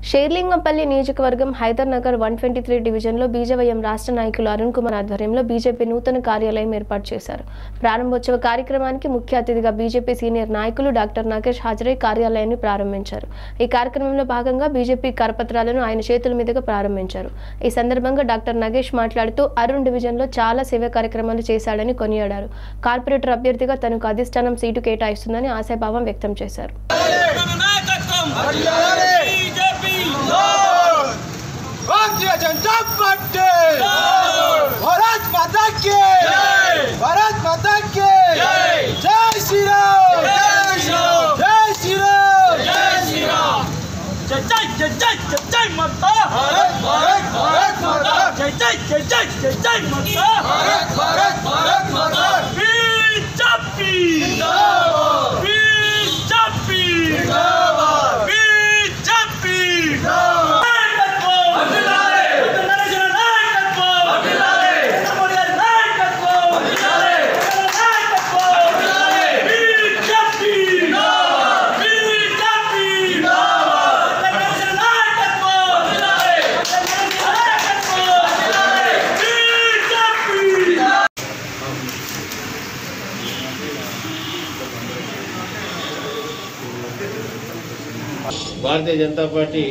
షేర్లింగంపల్లి నియోజకవర్గం Hyder Nagar one twenty three డివిజన్లో BJYM రాష్ట్ర నాయకులు అరుణ్ కుమార్ ఆధ్వర్యంలో బీజేపీ నూతన కార్యాలయం ఏర్పాటు చేశారు ప్రారంభోత్సవ కార్యక్రమానికి ముఖ్య అతిథిగా బీజేపీ సీనియర్ నాయకులు డాక్టర్ నాగేష్ హాజరై కార్యాలయాన్ని ప్రారంభించారు ఈ కార్యక్రమంలో భాగంగా బీజేపీ కరపత్రాలను ఆయన చేతుల మీదుగా ప్రారంభించారు ఈ సందర్భంగా డాక్టర్ నాగేష్ మాట్లాడుతూ అరుణ్ డివిజన్లో చాలా సేవా కార్యక్రమాలు చేశాడని కొనియాడారు కార్పొరేటర్ అభ్యర్థిగా తనకు అధిష్టానం సీటు కేటాయిస్తుందని ఆశాభావం వ్యక్తం చేశారు మన నాయకత్వం బీజేపీ भारतीय जनता पार्टी भारत माता की भारत माता की जय श्री राम जय श्री राम। जय श्री राम జై శ్రీరామ్ జై జై జై జై జై జై మాతా भारत भारत भारत माता జై జై జై జై జై జై మాతా भारत भारत भारत माता బీజేపీ బీజేపీ బీజేపీ నాయకత్వం వర్ధిల్లాలి వర్ధిల్లాలి నాయకత్వం వర్ధిల్లాలి మోడీ గారి నాయకత్వం వర్ధిల్లాలి నాయకత్వం వర్ధిల్లాలి బీజేపీ బీజేపీ వర్ధిల్లాలి నాయకత్వం వర్ధిల్లాలి నాయకత్వం వర్ధిల్లాలి బీజేపీ భారతీయ జనతా పార్టీ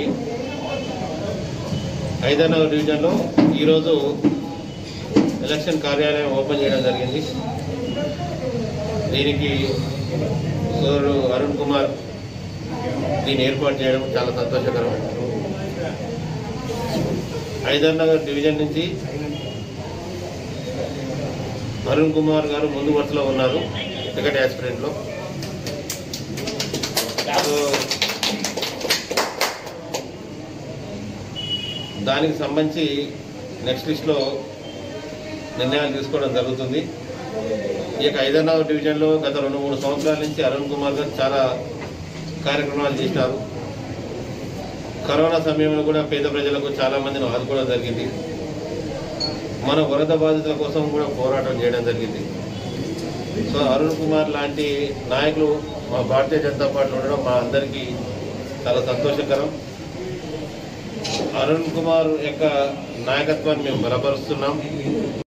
హైదరాబాద్ డివిజన్లో ఈరోజు ఎలక్షన్ కార్యాలయం ఓపెన్ చేయడం జరిగింది దీనికి సోదరుడు అరుణ్ కుమార్ దీన్ని ఏర్పాటు చేయడం చాలా సంతోషకరం హైదరాబాద్ డివిజన్ నుంచి అరుణ్ కుమార్ గారు ముందు వరుసలో ఉన్నారు టికెట్ యాస్పిరెంట్లో సో దానికి సంబంధించి నెక్స్ట్ లిస్ట్లో నిర్ణయాలు తీసుకోవడం జరుగుతుంది ఈ యొక్క ఐదన్నవ డివిజన్లో గత రెండు మూడు సంవత్సరాల నుంచి అరుణ్ కుమార్ గారు చాలా కార్యక్రమాలు చేసినారు కరోనా సమయంలో కూడా పేద ప్రజలకు చాలా మందిని ఆదుకోవడం జరిగింది మన వరద బాధితుల కోసం కూడా పోరాటం చేయడం జరిగింది సో అరుణ్ కుమార్ లాంటి నాయకులు మా భారతీయ జనతా పార్టీ ఉండడం మా అందరికీ చాలా సంతోషకరం అరుణ్ కుమార్ యొక్క నాయకత్వాన్ని మేము బలపరుస్తున్నాం